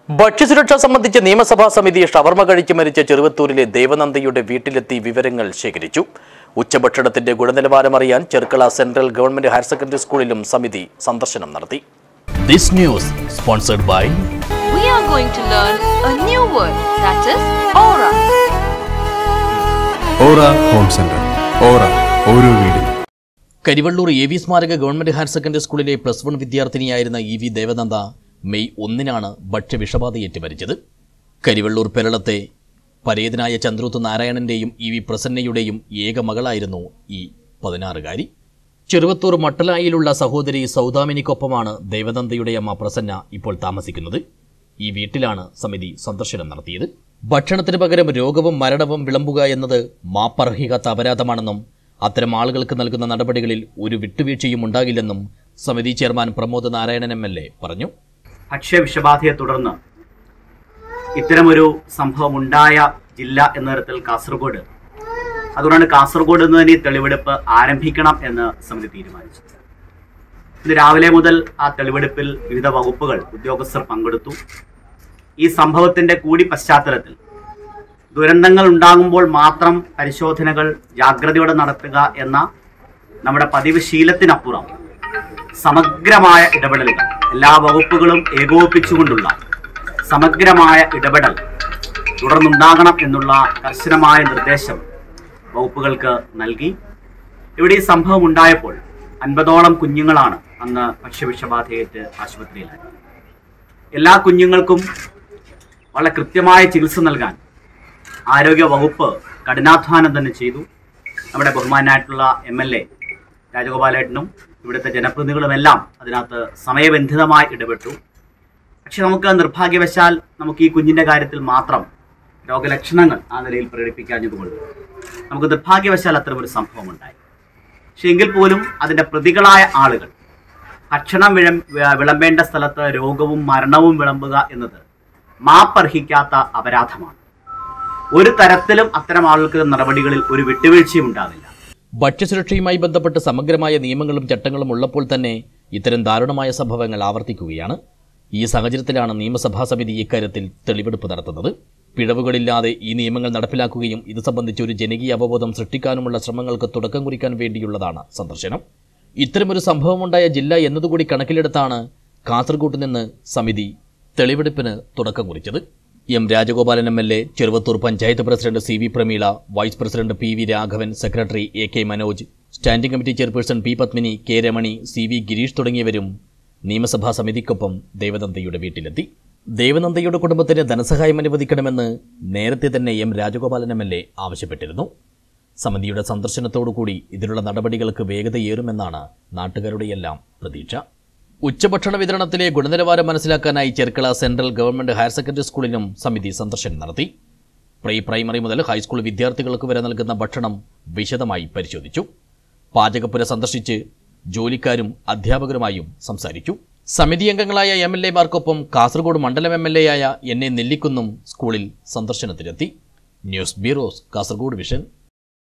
ഭക്ഷ്യസുരക്ഷ സംബന്ധിച്ച് നിയമസഭാ സമിതി ഷവർമ കഴിച്ച് മരിച്ച ചെറുവത്തൂരിലെ ദേവനന്ദയുടെ വീട്ടിലെത്തി വിവരങ്ങൾ ശേഖരിച്ചു ഉച്ചഭക്ഷണത്തിന്റെ ഗുണനിലവാരം അറിയാൻ Cherkala central government higher secondary സ്കൂളിലും സമിതി സന്ദർശനം നടത്തി this news sponsored by we are going to learn a new word that is aura. Aura home centre aura ഓരോ വീടിനും കരിവള്ളൂർ എ വി സ്മാരക ഗവൺമെന്റ് ഹയർ സെക്കൻഡറി സ്കൂളിലെ പ്ലസ് വൺ വിദ്യാർത്ഥിനിയായിരുന്ന ഇ വി ദേവനന്ദ മെയ് ഒന്നിനാണ് ഭക്ഷ്യവിഷബാധയേറ്റ് മരിച്ചത് കരിവള്ളൂർ പെരളത്തെ പരേതനായ ചന്ദ്രൂത്ത് നാരായണന്റെയും ഇ വി പ്രസന്നയുടെയും ഏക മകളായിരുന്നു ഈ പതിനാറുകാരി ചെറുവത്തൂർ മട്ടലായിലുള്ള സഹോദരി സൗദാമിനിക്കൊപ്പമാണ് ദേവനന്ദയുടെ അമ്മ പ്രസന്ന ഇപ്പോൾ താമസിക്കുന്നത് ഈ വീട്ടിലാണ് സമിതി സന്ദർശനം നടത്തിയത് ഭക്ഷണത്തിന് പകരം രോഗവും മരണവും വിളമ്പുക എന്നത് മാപ്പർഹിക്കാത്ത അപരാധമാണെന്നും അത്തരം ആളുകൾക്ക് നൽകുന്ന നടപടികളിൽ ഒരു വിട്ടുവീഴ്ചയും ഉണ്ടാകില്ലെന്നും സമിതി chairman Pramod Narayanan M L A പറഞ്ഞു ഭക്ഷ്യവിഷബാധയെ തുടർന്ന് ഇത്തരമൊരു സംഭവം ഉണ്ടായ ജില്ല എന്ന തരത്തിൽ കാസർഗോഡ് അതുകൊണ്ടാണ് കാസർഗോഡ് നിന്ന് തന്നെ ഈ തെളിവെടുപ്പ് ആരംഭിക്കണം എന്ന് സമിതി തീരുമാനിച്ചു ഇന്ന് രാവിലെ മുതൽ ആ തെളിവെടുപ്പിൽ വിവിധ വകുപ്പുകൾ ഉദ്യോഗസ്ഥർ പങ്കെടുത്തു ഈ സംഭവത്തിന്റെ കൂടി പശ്ചാത്തലത്തിൽ ദുരന്തങ്ങൾ ഉണ്ടാകുമ്പോൾ മാത്രം പരിശോധനകൾ ജാഗ്രതയോടെ നടത്തുക എന്ന നമ്മുടെ പതിവ് ശീലത്തിനപ്പുറം സമഗ്രമായ ഇടപെടലുകൾ എല്ലാ വകുപ്പുകളും ഏകോപിപ്പിച്ചുകൊണ്ടുള്ള സമഗ്രമായ ഇടപെടൽ തുടർന്നുണ്ടാകണം എന്നുള്ള കർശനമായ നിർദ്ദേശം വകുപ്പുകൾക്ക് നൽകി ഇവിടെ ഈ സംഭവം ഉണ്ടായപ്പോൾ അൻപതോളം കുഞ്ഞുങ്ങളാണ് അന്ന് ഭക്ഷ്യവിഷബാധയേറ്റ് ആശുപത്രിയിലായത് എല്ലാ കുഞ്ഞുങ്ങൾക്കും വളരെ കൃത്യമായ ചികിത്സ നൽകാൻ ആരോഗ്യ വകുപ്പ് കഠിനാധ്വാനം തന്നെ ചെയ്തു നമ്മുടെ ബഹുമാനായിട്ടുള്ള എം എൽ എ രാജഗോപാലേട്ടനും ഇവിടുത്തെ ജനപ്രതിനിധികളുമെല്ലാം അതിനകത്ത് സമയബന്ധിതമായി ഇടപെട്ടു പക്ഷെ നമുക്ക് നിർഭാഗ്യവശാൽ നമുക്ക് ഈ കുഞ്ഞിന്റെ കാര്യത്തിൽ മാത്രം രോഗലക്ഷണങ്ങൾ ആ നിലയിൽ പ്രകടിപ്പിക്കാഞ്ഞതുകൊണ്ട് നമുക്ക് നിർഭാഗ്യവശാൽ അത്തരമൊരു സംഭവം ഉണ്ടായി പക്ഷെ എങ്കിൽ പോലും അതിന്റെ പ്രതികളായ ആളുകൾ ഭക്ഷണം വിളം വിളമ്പേണ്ട സ്ഥലത്ത് രോഗവും മരണവും വിളമ്പുക എന്നത് മാപ്പർഹിക്കാത്ത അപരാധമാണ് ഒരു തരത്തിലും അത്തരം ആളുകൾക്ക് നടപടികളിൽ ഒരു വിട്ടുവീഴ്ചയും ഉണ്ടാവില്ല ഭക്ഷ്യസുരക്ഷയുമായി ബന്ധപ്പെട്ട് സമഗ്രമായ നിയമങ്ങളും ചട്ടങ്ങളും ഉള്ളപ്പോൾ തന്നെ ഇത്തരം ദാരുണമായ സംഭവങ്ങൾ ആവർത്തിക്കുകയാണ് ഈ സാഹചര്യത്തിലാണ് നിയമസഭാ സമിതി ഇക്കാര്യത്തിൽ തെളിവെടുപ്പ് നടത്തുന്നത് പിഴവുകളില്ലാതെ ഈ നിയമങ്ങൾ നടപ്പിലാക്കുകയും ഇത് സംബന്ധിച്ച് ഒരു ജനകീയ അവബോധം സൃഷ്ടിക്കാനുമുള്ള ശ്രമങ്ങൾക്ക് തുടക്കം കുറിക്കാൻ വേണ്ടിയുള്ളതാണ് സന്ദർശനം ഇത്തരമൊരു സംഭവമുണ്ടായ ജില്ല എന്നതുകൂടി കണക്കിലെടുത്താണ് കാസർഗോഡ് നിന്ന് സമിതി തെളിവെടുപ്പിന് തുടക്കം കുറിച്ചത് M Rajagopalan M L A Cheruvathur panchayat president C V Prameela vice president P V Raghavan secretary A K Manoj standing committee chairperson P Padmini K Ramani C V Girish തുടങ്ങിയവരും നിയമസഭാ സമിതിക്കൊപ്പം ദേവനന്ദയുടെ വീട്ടിലെത്തി ദേവനന്ദയുടെ കുടുംബത്തിന് ധനസഹായം അനുവദിക്കണമെന്ന് നേരത്തെ തന്നെ M Rajagopalan M L A ആവശ്യപ്പെട്ടിരുന്നു സമിതിയുടെ സന്ദർശനത്തോടുകൂടി ഇതിനുള്ള നടപടികൾക്ക് വേഗതയേറുമെന്നാണ് നാട്ടുകാരുടെയെല്ലാം പ്രതീക്ഷ ഉച്ചഭക്ഷണ വിതരണത്തിലെ ഗുണനിലവാരം മനസ്സിലാക്കാനായി Cherkala central government higher secondary സ്കൂളിലും സമിതി സന്ദർശനം നടത്തി പ്രീ പ്രൈമറി മുതൽ ഹൈസ്കൂൾ വിദ്യാർത്ഥികൾക്ക് വരെ നൽകുന്ന ഭക്ഷണം വിശദമായി പരിശോധിച്ചു പാചകപ്പുര സന്ദർശിച്ച് ജോലിക്കാരും അധ്യാപകരുമായും സംസാരിച്ചു സമിതി അംഗങ്ങളായ എം എൽ എമാർക്കൊപ്പം കാസർഗോഡ് മണ്ഡലം എം എൽ എ ആയ എൻ എ നെല്ലിക്കുന്നും സ്കൂളിൽ സന്ദർശനത്തിലെത്തി ന്യൂസ് ബ്യൂറോസ് കാസർഗോഡ് വിഷൻ